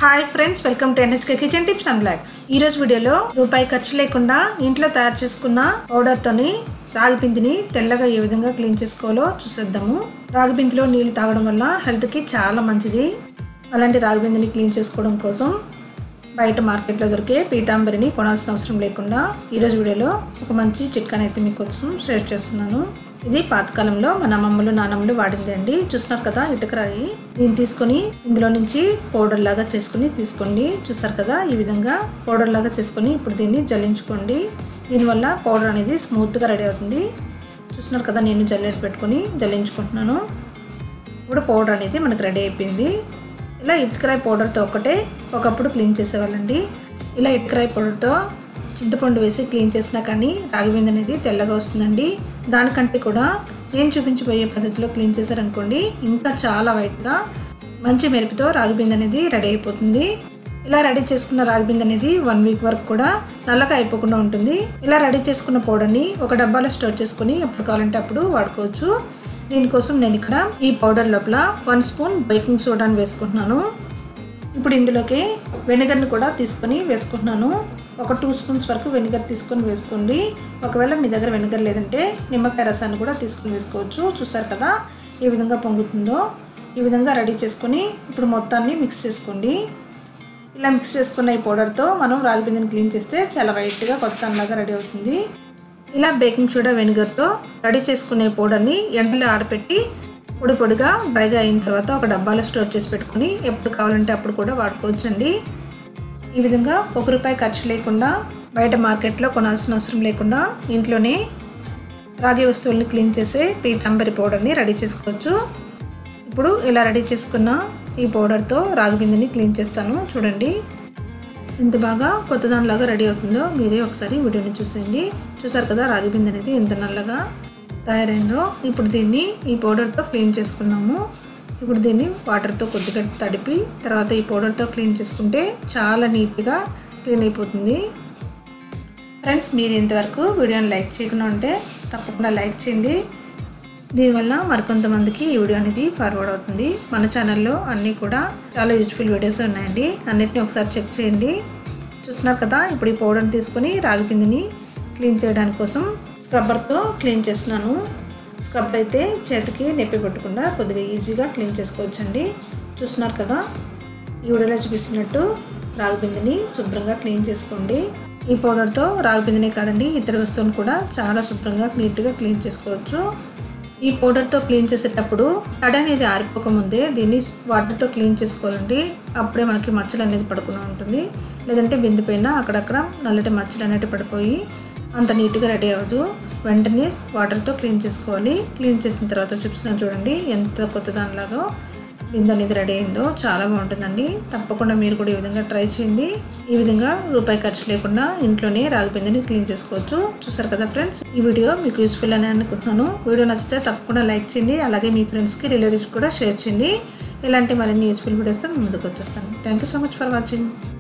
hi friends welcome to NHK kitchen tips and blogs ఈ రోజు వీడియోలో రూపాయి ఖర్చు లేకుండా ఇంట్లో తయారు చేసుకున్న పౌడర్ తోని రాగి పిండిని తెల్లగా ఏ విధంగా క్లీన్ చేసుకోవాలో చూసేద్దాము రాగి పిండిలో నీళ్ళు తాగడం వల్ల హెల్త్ కి చాలా మంచిది అలాంటి రాగి పిండిని క్లీన్ చేసుకోవడం కోసం బయట మార్కెట్లో దొరికే పీతాంబరిని కొనాల్సిన అవసరం లేకుండా ఈరోజు వీడియోలో ఒక మంచి చిట్కానైతే మీకోసం షేర్ చేస్తున్నాను ఇది పాతకాలంలో మన అమ్మమ్మలు నానమ్మలు వాడింది అండి చూస్తున్నారు కదా ఇటుకరాయి దీన్ని తీసుకొని ఇందులో నుంచి పౌడర్ లాగా చేసుకుని తీసుకోండి చూసారు కదా ఈ విధంగా పౌడర్ లాగా చేసుకొని ఇప్పుడు దీన్ని జల్లించుకోండి దీనివల్ల పౌడర్ అనేది స్మూత్గా రెడీ అవుతుంది చూస్తున్నారు కదా నేను జల్లెడ పెట్టుకొని జల్లించుకుంటున్నాను ఇప్పుడు పౌడర్ అనేది మనకు రెడీ అయిపోయింది ఇలా ఇటుకరాయి పౌడర్తో ఒకటే ఒకప్పుడు క్లీన్ చేసేవాళ్ళండి ఇలా ఇటుకరాయి పౌడర్తో చింతపండు వేసి క్లీన్ చేసినా కానీ రాగి బిందె అనేది తెల్లగా వస్తుందండి దానికంటే కూడా నేను చూపించబోయే పద్ధతిలో క్లీన్ చేశారనుకోండి ఇంకా చాలా వైట్గా మంచి మెరుపుతో రాగి బిందె అనేది రెడీ అయిపోతుంది ఇలా రెడీ చేసుకున్న రాగి బిందె అనేది వన్ వీక్ వరకు కూడా నల్లగా అయిపోకుండా ఉంటుంది ఇలా రెడీ చేసుకున్న పౌడర్ని ఒక డబ్బాలో స్టోర్ చేసుకుని ఎప్పుడు కావాలంటే అప్పుడు వాడుకోవచ్చు దీనికోసం నేను ఇక్కడ ఈ పౌడర్ లోపల వన్ స్పూన్ బేకింగ్ సోడాని వేసుకుంటున్నాను ఇప్పుడు ఇందులోకి వెనిగర్ని కూడా తీసుకొని వేసుకుంటున్నాను ఒక టూ స్పూన్స్ వరకు వెనిగర్ తీసుకొని వేసుకోండి ఒకవేళ మీ దగ్గర వెనిగర్ లేదంటే నిమ్మకాయ రసాన్ని కూడా తీసుకొని వేసుకోవచ్చు చూసారు కదా ఏ విధంగా పొంగుతుందో ఈ విధంగా రెడీ చేసుకొని ఇప్పుడు మొత్తాన్ని మిక్స్ చేసుకోండి ఇలా మిక్స్ చేసుకున్న ఈ పౌడర్తో మనం రాగి పిండిని క్లీన్ చేస్తే చాలా వైట్గా కొత్త అన్నలాగా రెడీ అవుతుంది ఇలా బేకింగ్ సోడా వెనిగర్తో రెడీ చేసుకునే పౌడర్ని ఎండలో ఆరపెట్టి పొడి పొడిగా డ్రైగా అయిన తర్వాత ఒక డబ్బాలో స్టోర్ చేసి పెట్టుకుని ఎప్పుడు కావాలంటే అప్పుడు కూడా వాడుకోవచ్చండి ఈ విధంగా ఒక రూపాయి ఖర్చు లేకుండా బయట మార్కెట్లో కొనాల్సిన అవసరం లేకుండా ఇంట్లోనే రాగి వస్తువుల్ని క్లీన్ చేసే పీతాంబరి పౌడర్ని రెడీ చేసుకోవచ్చు ఇప్పుడు ఇలా రెడీ చేసుకున్న ఈ పౌడర్తో రాగి బిందెని క్లీన్ చేస్తాను చూడండి ఎంత బాగా కొత్త దానిలాగా రెడీ అవుతుందో మీరే ఒకసారి వీడియోని చూసేయండి చూసారు కదా రాగి బిందె అనేది ఎంత నల్లగా తయారైందో ఇప్పుడు దీన్ని ఈ పౌడర్తో క్లీన్ చేసుకున్నాము ఇప్పుడు దీన్ని వాటర్తో కొద్దిగా తడిపి తర్వాత ఈ పౌడర్తో క్లీన్ చేసుకుంటే చాలా నీట్గా క్లీన్ అయిపోతుంది ఫ్రెండ్స్ మీరు ఇంతవరకు వీడియోని లైక్ చేయకుండా ఉంటే తప్పకుండా లైక్ చేయండి దీనివల్ల మరికొంతమందికి ఈ వీడియో అనేది ఫార్వర్డ్ అవుతుంది మన ఛానల్లో అన్నీ కూడా చాలా యూజ్ఫుల్ వీడియోస్ ఉన్నాయండి అన్నిటిని ఒకసారి చెక్ చేయండి చూస్తున్నారు కదా ఇప్పుడు ఈ పౌడర్ని తీసుకొని రాగి పిండిని క్లీన్ చేయడానికి కోసం స్క్రబ్బర్తో క్లీన్ చేస్తున్నాను స్క్రబ్బర్ అయితే చేతికి నొప్పి పెట్టకుండా కొద్దిగా ఈజీగా క్లీన్ చేసుకోవచ్చండి చూస్తున్నారు కదా ఈ వీడియోలో చూపిస్తున్నట్టు రాగి బిందెని శుభ్రంగా క్లీన్ చేసుకోండి ఈ పౌడర్తో రాగి బిందెనే కాదండి ఇతర వస్తువులను కూడా చాలా శుభ్రంగా నీట్గా క్లీన్ చేసుకోవచ్చు ఈ పౌడర్తో క్లీన్ చేసేటప్పుడు తడి అనేది ఆరిపోకముందే దీన్ని వాటర్తో క్లీన్ చేసుకోవాలండి అప్పుడే మనకి మచ్చలు అనేది పడకుండా ఉంటుంది లేదంటే బిందు పైన అక్కడక్కడ నల్లటి మచ్చలు అనేవి పడిపోయి అంత నీట్గా రెడీ అవ్వదు వెంటనే వాటర్తో క్లీన్ చేసుకోవాలి క్లీన్ చేసిన తర్వాత చూపిస్తున్నాను చూడండి ఎంత కొత్త దానిలాగా బిందె అనేది రెడీ అయిందో చాలా బాగుంటుందండి తప్పకుండా మీరు కూడా ఈ విధంగా ట్రై చేయండి ఈ విధంగా రూపాయి ఖర్చు లేకుండా ఇంట్లోనే రాగి బిందెని క్లీన్ చేసుకోవచ్చు చూసారు కదా ఫ్రెండ్స్ ఈ వీడియో మీకు యూస్ఫుల్ అని అనుకుంటున్నాను వీడియో నచ్చితే తప్పకుండా లైక్ చేయండి అలాగే మీ ఫ్రెండ్స్కి రిలేటివ్స్ కూడా షేర్ చేయండి ఇలాంటి మరిన్ని యూస్ఫుల్ వీడియోస్తో ముందుకు వచ్చేస్తాను thank you so much for watching